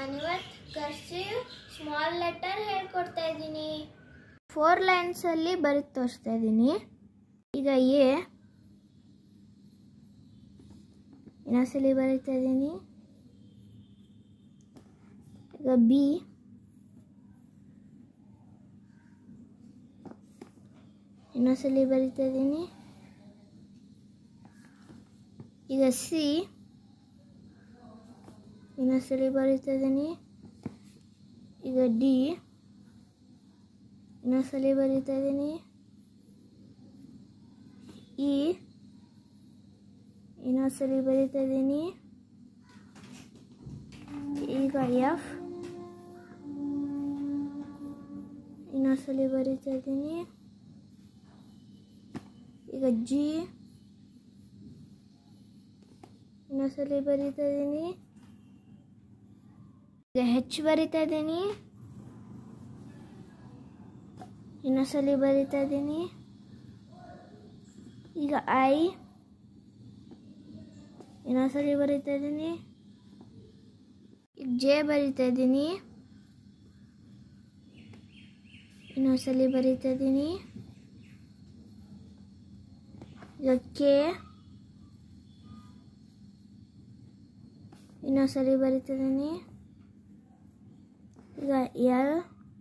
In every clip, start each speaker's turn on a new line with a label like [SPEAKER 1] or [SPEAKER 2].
[SPEAKER 1] ನಾನಿವತ್ತು cursive small letter ಹೇಳ್ಕೊಡ್ತಾ ಇದ್ದೀನಿ ಫೋರ್ ಲೈನ್ಸಲ್ಲಿ ಬರೆದು ತೋರಿಸ್ತಾ ಇದ್ದೀನಿ ಈಗ ಎ ಇನ್ನೊಂದ್ಸಲಿ ಬರೀತಾ ಇದ್ದೀನಿ ಈಗ ಬಿ ಇನ್ನೊಂದ್ಸಲಿ ಬರಿತಾ ಇದ್ದೀನಿ ಈಗ ಸಿ ಇನ್ನೊಂದ್ಸಲಿ ಬರಿತಾ ಇದ್ದೀನಿ ಈಗ ಡಿ ಇನ್ನೊಂದ್ಸಲಿ ಬರಿತಾ ಇದ್ದೀನಿ ಇ ಇನ್ನೊಂದ್ಸಲಿ ಬರಿತಾ ಇದ್ದೀನಿ ಈಗ ಎಫ್ ಇನ್ನೊಂದ್ಸಲಿ ಬರಿತಾ ಇದ್ದೀನಿ ಈಗ ಜಿ ಇನ್ನೊಂದ್ಸಲಿ ಬರಿತಾ ಇದ್ದೀನಿ ಈಗ ಹೆಚ್ ಬರಿತಾ ಇದ್ದೀನಿ ಇನ್ನೊಂದ್ಸಲಿ ಬರಿತಾ ಇದ್ದೀನಿ ಈಗ ಐ ಇನ್ನೊಂದ್ಸಲಿ ಬರಿತಾ ಇದ್ದೀನಿ ಈಗ ಜೆ ಬರಿತಾ ಇದ್ದೀನಿ ಇನ್ನೊಂದ್ಸಲಿ ಬರಿತಾ ಇದ್ದೀನಿ ಈಗ ಕೆ ಇನ್ನೊಂದ್ಸಲಿ ಬರಿತಿದ್ದೀನಿ ಈಗ ಎಲ್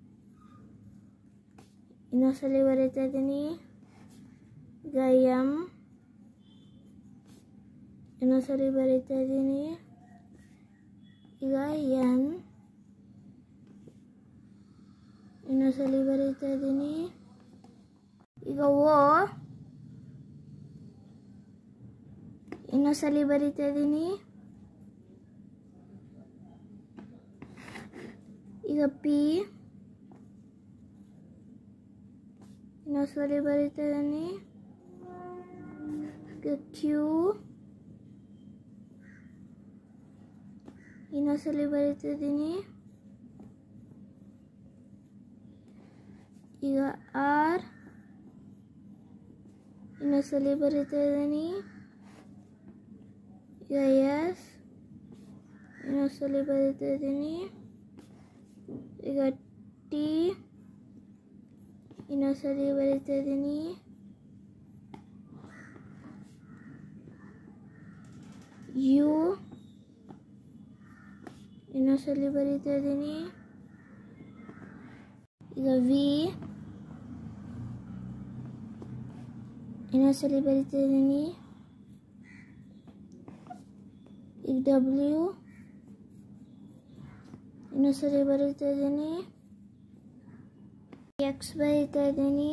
[SPEAKER 1] ಇನ್ನೊಂದ್ಸಲಿ ಬರಿತಾ ಇದ್ದೀನಿ ಈಗ ಎಮ್ ಇನ್ನೊಂದ್ಸಲಿ ಬರಿತಾ ಇದ್ದೀನಿ ಈಗ ಎನ್ ಇನ್ನೊಂದ್ಸಲಿ ಬರಿತಾ ಇದ್ದೀನಿ ಈಗ ಓ ಇನ್ನೊಂದ್ಸಲಿ ಬರಿತಾ ಇದ್ದೀನಿ ಈಗ ಪಿ ಇನ್ನೊಂದ್ಸಲಿ ಬರಿತಾ ಇದ್ದೀನಿ ಈಗ ಕ್ಯೂ ಇನ್ನೊಂದ್ಸಲಿ ಬರಿತಾ ಇದ್ದೀನಿ ಈಗ ಆರ್ ಇನ್ನೊಂದ್ಸಲಿ ಬರಿತಾ ಇದ್ದೀನಿ ಈಗ ಎಸ್ ಇನ್ನೊಂದ್ಸಲಿ ಬರಿತಾ ಇದ್ದೀನಿ ಈಗ ಟಿ ಇನ್ನೊಂದ್ಸಲಿ ಬರಿತಾ ಇದ್ದೀನಿ ಯು ಇನ್ನೊಂದ್ಸಲಿ ಬರಿತಾ ಇದ್ದೀನಿ ಈಗ ವಿ ಇನ್ನೊಂದ್ಸಲಿ ಬರಿತಾ ಇದ್ದೀನಿ ಈಗ ಡಬ್ಲ್ಯೂ ಇನ್ನೊಂದ್ಸಲಿ ಬರೀತಾ ಇದ್ದೀನಿ ಎಕ್ಸ್ ಬರೀತಾ ಇದ್ದೀನಿ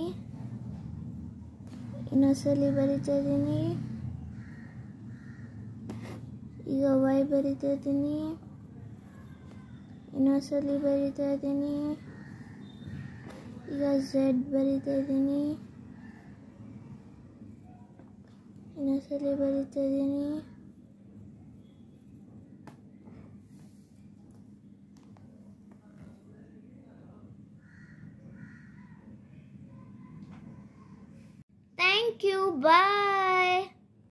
[SPEAKER 1] ಇನ್ನೊಂದ್ಸಲಿ ಬರೀತಾ ಇದ್ದೀನಿ ಈಗ ವೈ ಬರೀತಾ ಇದ್ದೀನಿ ಇನ್ನೊಂದ್ಸಲಿ ಬರೀತಾ ಇದ್ದೀನಿ ಈಗ ಝೆಡ್ ಬರೀತಾ ಇದ್ದೀನಿ ಇನ್ನೊಂದ್ಸಲಿ ಬರೀತಾ ಇದ್ದೀನಿ Thank you. Bye.